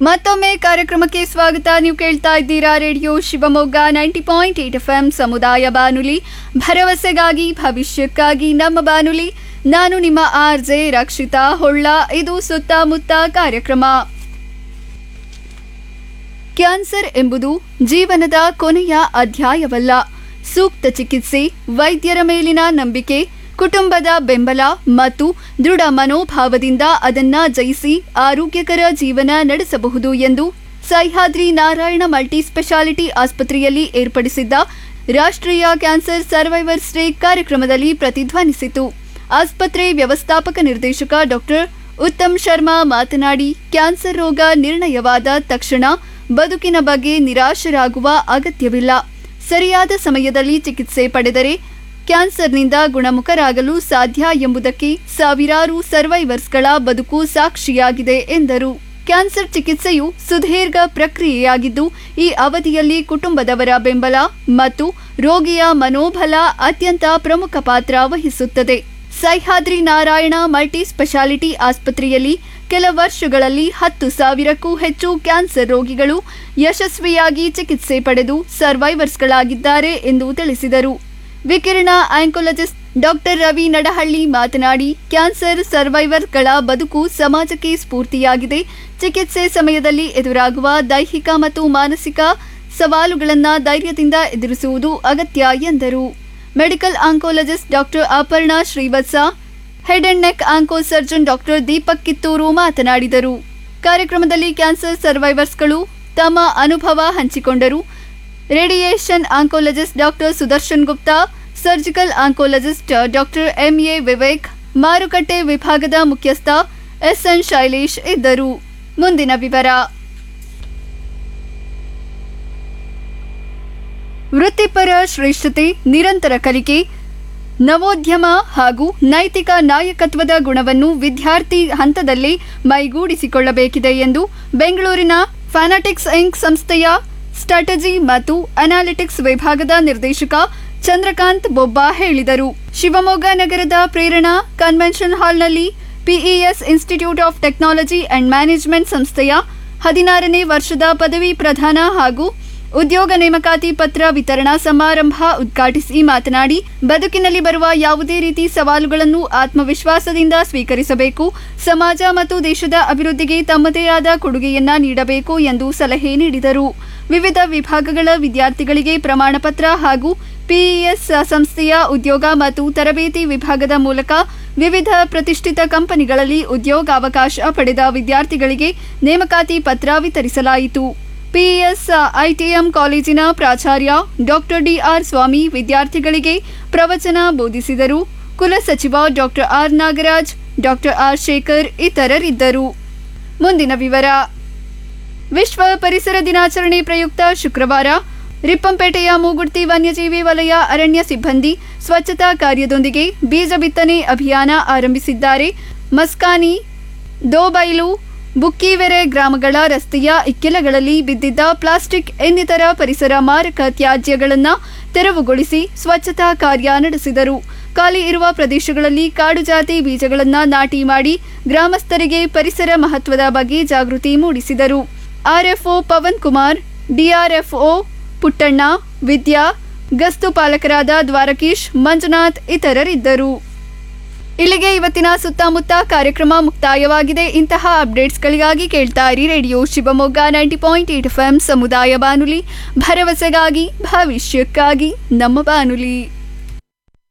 ಮತ್ತೊಮ್ಮೆ ಕಾರ್ಯಕ್ರಮಕ್ಕೆ ಸ್ವಾಗತ ನೀವು ಕೇಳ್ತಾ ಇದ್ದೀರಾ radio Shivamogga ninety point eight F M ಸಮುದಾಯ ಬಾನುಲಿ ಭರವಸೆಗಾಗಿ ಭವಿಷ್ಯಕ್ಕಾಗಿ ನಮ್ಮ ಬಾನುಲಿ ನಾನು ನಿಮ್ಮ ಆರ್ ಜೆ ರಕ್ಷಿತಾ ಹೊಳ್ಳ ಇದು ಸುತ್ತಮುತ್ತ ಕಾರ್ಯಕ್ರಮ ಕ್ಯಾನ್ಸರ್ ಎಂಬುದು ಜೀವನದ ಕೊನೆಯ ಅಧ್ಯಾಯವಲ್ಲ ಸೂಕ್ತ ಚಿಕಿತ್ಸೆ ವೈದ್ಯರ ಮೇಲಿನ ನಂಬಿಕೆ ಕುಟುಂಬದ ಬೆಂಬಲ ಮತ್ತು ದೃಢ ಮನೋಭಾವದಿಂದ ಅದನ್ನ ಜಯಿಸಿ ಆರೋಗ್ಯಕರ ಜೀವನ ನಡೆಸಬಹುದು ಎಂದು ಸಹ್ಯಾದ್ರಿ ನಾರಾಯಣ ಮಲ್ಟಿ ಸ್ಪೆಷಾಲಿಟಿ ಆಸ್ಪತ್ರೆಯಲ್ಲಿ ಏರ್ಪಡಿಸಿದ್ದ ರಾಷ್ಟ್ರೀಯ ಕ್ಯಾನ್ಸರ್ ಸರ್ವೈವರ್ಸ್ ಡೇ ಕಾರ್ಯಕ್ರಮದಲ್ಲಿ ಪ್ರತಿಧ್ವನಿಸಿತು ಆಸ್ಪತ್ರೆ ವ್ಯವಸ್ಥಾಪಕ ನಿರ್ದೇಶಕ ಡಾಕ್ಟರ್ ಉತ್ತಮ್ ಶರ್ಮಾ ಮಾತನಾಡಿ ಕ್ಯಾನ್ಸರ್ ರೋಗ ನಿರ್ಣಯವಾದ ತಕ್ಷಣ ಬದುಕಿನ ಬಗ್ಗೆ ನಿರಾಶರಾಗುವ ಅಗತ್ಯವಿಲ್ಲ ಸರಿಯಾದ ಸಮಯದಲ್ಲಿ ಚಿಕಿತ್ಸೆ ಪಡೆದರೆ ಕ್ಯಾನ್ಸರ್ನಿಂದ ಗುಣಮುಖರಾಗಲು ಸಾಧ್ಯ ಎಂಬುದಕ್ಕೆ ಸಾವಿರಾರು ಸರ್ವೈವರ್ಸ್ಗಳ ಬದುಕು ಸಾಕ್ಷಿಯಾಗಿದೆ ಎಂದರು ಕ್ಯಾನ್ಸರ್ ಚಿಕಿತ್ಸೆಯು ಸುದೀರ್ಘ ಪ್ರಕ್ರಿಯೆಯಾಗಿದ್ದು ಈ ಅವಧಿಯಲ್ಲಿ ಕುಟುಂಬದವರ ಬೆಂಬಲ ಮತ್ತು ರೋಗಿಯ ಮನೋಬಲ ಅತ್ಯಂತ ಪ್ರಮುಖ ಪಾತ್ರ ವಹಿಸುತ್ತದೆ ಸಹ್ಯಾದ್ರಿ ನಾರಾಯಣ ಮಲ್ಟಿ ಸ್ಪೆಷಾಲಿಟಿ ಆಸ್ಪತ್ರೆಯಲ್ಲಿ ಕೆಲ ವರ್ಷಗಳಲ್ಲಿ ಹತ್ತು ಸಾವಿರಕ್ಕೂ ಹೆಚ್ಚು ಕ್ಯಾನ್ಸರ್ ರೋಗಿಗಳು ಯಶಸ್ವಿಯಾಗಿ ಚಿಕಿತ್ಸೆ ಪಡೆದು ಸರ್ವೈವರ್ಸ್ಗಳಾಗಿದ್ದಾರೆ ಎಂದು ತಿಳಿಸಿದರು ವಿಕಿರಣ ಆಂಕೋಲಜಿಸ್ಟ್ ಡಾಕ್ಟರ್ ರವಿ ನಡಹಳ್ಳಿ ಮಾತನಾಡಿ ಕ್ಯಾನ್ಸರ್ ಸರ್ವೈವರ್ಗಳ ಬದುಕು ಸಮಾಜಕ್ಕೆ ಸ್ಫೂರ್ತಿಯಾಗಿದೆ ಚಿಕಿತ್ಸೆ ಸಮಯದಲ್ಲಿ ಎದುರಾಗುವ ದೈಹಿಕ ಮತ್ತು ಮಾನಸಿಕ ಸವಾಲುಗಳನ್ನು ಧೈರ್ಯದಿಂದ ಎದುರಿಸುವುದು ಅಗತ್ಯ ಎಂದರು medical oncologist doctor Aparna Srivatsa head and neck onco surgeon doctor Deepak Kittur ಮಾತನಾಡಿದರು ಕಾರ್ಯಕ್ರಮದಲ್ಲಿ ಕ್ಯಾನ್ಸರ್ ಸರ್ವೈವರ್ಸ್ಗಳು ತಮ್ಮ ಅನುಭವ ಹಂಚಿಕೊಂಡರು radiation oncologist doctor Sudarshan Gupta surgical oncologist doctor M A Vivek ಮಾರುಕಟ್ಟೆ ವಿಭಾಗದ ಮುಖ್ಯಸ್ಥ ಎಸ್ಎನ್ ಶೈಲೇಶ್ ಇದ್ದರು ಮುಂದಿನ ವಿವರ ವೃತ್ತಿಪರ ಶ್ರೇಷ್ಠತೆ ನಿರಂತರ ಕಲಿಕೆ ನವೋದ್ಯಮ ಹಾಗೂ ನೈತಿಕ ನಾಯಕತ್ವದ ಗುಣವನ್ನು ವಿದ್ಯಾರ್ಥಿ ಹಂತದಲ್ಲೇ ಮೈಗೂಡಿಸಿಕೊಳ್ಳಬೇಕಿದೆ ಎಂದು ಬೆಂಗಳೂರಿನ ಫ್ಯಾನಾಟಿಕ್ಸ್ ಇಂಕ್ ಸಂಸ್ಥೆಯ ಸ್ಟ್ರಾಟಜಿ ಮತ್ತು ಅನಾಲಿಟಿಕ್ಸ್ ವಿಭಾಗದ ನಿರ್ದೇಶಕ ಚಂದ್ರಕಾಂತ್ ಬೊಬ್ಬ ಹೇಳಿದರು ಶಿವಮೊಗ್ಗ ನಗರದ ಪ್ರೇರಣಾ ಕನ್ವೆನ್ಷನ್ ಹಾಲ್ನಲ್ಲಿ PES institute of technology and management ಸಂಸ್ಥೆಯ ಹದಿನಾರನೇ ವರ್ಷದ ಪದವಿ ಪ್ರದಾನ ಹಾಗೂ ಉದ್ಯೋಗ ನೇಮಕಾತಿ ಪತ್ರ ವಿತರಣಾ ಸಮಾರಂಭ ಉದ್ಘಾಟಿಸಿ ಮಾತನಾಡಿ ಬದುಕಿನಲ್ಲಿ ಬರುವ ಯಾವುದೇ ರೀತಿ ಸವಾಲುಗಳನ್ನು ಆತ್ಮವಿಶ್ವಾಸದಿಂದ ಸ್ವೀಕರಿಸಬೇಕು ಸಮಾಜ ಮತ್ತು ದೇಶದ ಅಭಿವೃದ್ಧಿಗೆ ತಮ್ಮದೇ ಆದ ಕೊಡುಗೆಯನ್ನ ನೀಡಬೇಕು ಎಂದು ಸಲಹೆ ನೀಡಿದರು ವಿವಿಧ ವಿಭಾಗಗಳ ವಿದ್ಯಾರ್ಥಿಗಳಿಗೆ ಪ್ರಮಾಣ ಪತ್ರ ಹಾಗೂ ಪಿಇಎಸ್ ಸಂಸ್ಥೆಯ ಉದ್ಯೋಗ ಮತ್ತು ತರಬೇತಿ ವಿಭಾಗದ ಮೂಲಕ ವಿವಿಧ ಪ್ರತಿಷ್ಠಿತ ಕಂಪನಿಗಳಲ್ಲಿ ಉದ್ಯೋಗಾವಕಾಶ ಪಡೆದ ವಿದ್ಯಾರ್ಥಿಗಳಿಗೆ ನೇಮಕಾತಿ ಪತ್ರ ವಿತರಿಸಲಾಯಿತು ಪಿಇಎಸ್ ಐಟಿಎಂ ಕಾಲೇಜಿನ ಪ್ರಾಚಾರ್ಯ ಡಾಕ್ಟರ್ ಡಿಆರ್ ಸ್ವಾಮಿ ವಿದ್ಯಾರ್ಥಿಗಳಿಗೆ ಪ್ರವಚನ ಬೋಧಿಸಿದರು ಕುಲಸಚಿವ doctor R Nagaraj doctor R Shekhar ಇತರರಿದ್ದರು ಮುಂದಿನ ವಿವರ ವಿಶ್ವ ಪರಿಸರ ದಿನಾಚರಣೆ ಪ್ರಯುಕ್ತ ಶುಕ್ರವಾರ ರಿಪ್ಪಂಪೇಟೆಯ ಮೂಗುಡ್ತಿ ವನ್ಯಜೀವಿ ವಲಯ ಅರಣ್ಯ ಸಿಬ್ಬಂದಿ ಸ್ವಚ್ಛತಾ ಕಾರ್ಯದೊಂದಿಗೆ ಬೀಜ ಬಿತ್ತನೆ ಅಭಿಯಾನ ಆರಂಭಿಸಿದ್ದಾರೆ ಮಸ್ಕಾನಿ ದೋಬೈಲು ಬುಕ್ಕಿವೆರೆ ಗ್ರಾಮಗಳ ರಸ್ತೆಯ ಇಕ್ಕೆಲಗಳಲ್ಲಿ ಬಿದ್ದಿದ್ದ ಪ್ಲಾಸ್ಟಿಕ್ ಇನ್ನಿತರ ಪರಿಸರ ಮಾರಕ ತ್ಯಾಜ್ಯಗಳನ್ನು ತೆರವುಗೊಳಿಸಿ ಸ್ವಚ್ಛತಾ ಕಾರ್ಯ ನಡೆಸಿದರು ಖಾಲಿ ಇರುವ ಪ್ರದೇಶಗಳಲ್ಲಿ ಕಾಡು ಜಾತಿ ಬೀಜಗಳನ್ನು ನಾಟಿ ಮಾಡಿ ಗ್ರಾಮಸ್ಥರಿಗೆ ಪರಿಸರ ಮಹತ್ವದ ಬಗ್ಗೆ ಜಾಗೃತಿ ಮೂಡಿಸಿದರು ಆರ್ಎಫ್ಒ ಪವನ್ ಕುಮಾರ್ ಡಿಆರ್ಎಫ್ಒ ಪುಟ್ಟಣ್ಣ ವಿದ್ಯಾ ಗಸ್ತು ಪಾಲಕರಾದ ದ್ವಾರಕೀಶ್ ಮಂಜುನಾಥ್ ಇತರರಿದ್ದರು ಇಲ್ಲಿಗೆ ಇವತ್ತಿನ ಸುತ್ತಮುತ್ತ ಕಾರ್ಯಕ್ರಮ ಮುಕ್ತಾಯವಾಗಿದೆ ಇಂತಹ ಅಪ್ಡೇಟ್ಸ್ಗಳಿಗಾಗಿ ಕೇಳ್ತಾ ಇರಿ radio Shivamogga ninety point eight F M ಸಮುದಾಯ ಬಾನುಲಿ ಭರವಸೆಗಾಗಿ ಭವಿಷ್ಯಕ್ಕಾಗಿ ನಮ್ಮ ಬಾನುಲಿ